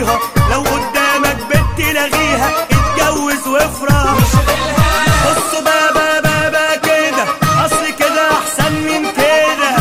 طولها لو قدامك بنت لغيها اتجوز وافرح بصوا بقى بقى بقى بقى كده اصل كده احسن من كده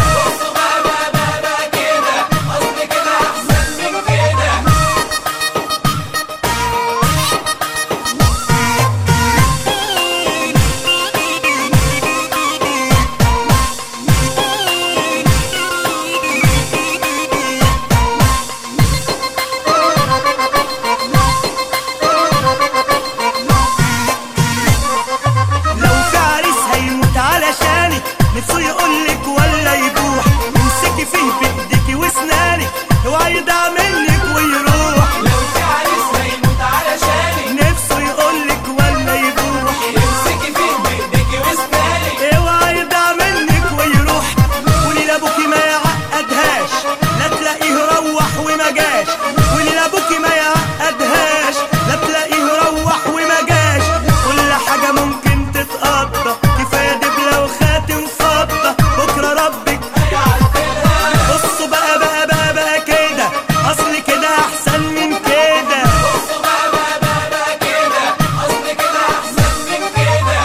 لو في عريس هيموت علشانك نفسه يقولك ولا يبوح امسكي فيه بايديكي واسنانك اوعى يضيع منك ويروح لو في عريس هيموت علشانك نفسه يقولك ولا يبوح امسكي فيه بايديكي واسنانك اوعى يضيع منك ويروح قولي لابوكي ما يعقدهاش لا تلاقيه روح وما جاش قولي لابوكي ما يعقدهاش لا تلاقيه روح وما جاش كل حاجة ممكن تتقضى كفاية دبلة وخاتم فضة بكرة ربك بصوا بقى بقى بقى بقى كده اصل كده احسن من كده بصوا بقى بقى بقى بقى كده اصل كده احسن من كده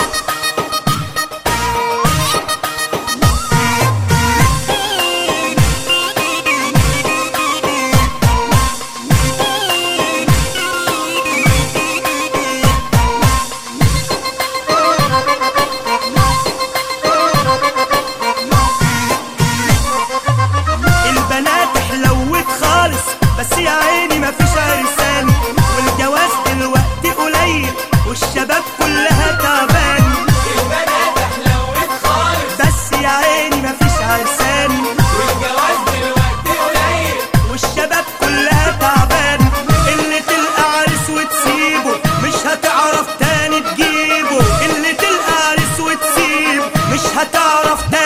البنات حلوت خالص بس يا عيني مفيش عرسان والجواز دلوقتي قليل والشباب كلها تعبان البنات حلوت خالص بس يا عيني مفيش عرسان والجواز دلوقتي قليل والشباب كلها تعبان اللي تلقى عريس وتسيبه مش هتعرف تاني تجيبه اللي تلقى عريس وتسيبه مش هتعرف تاني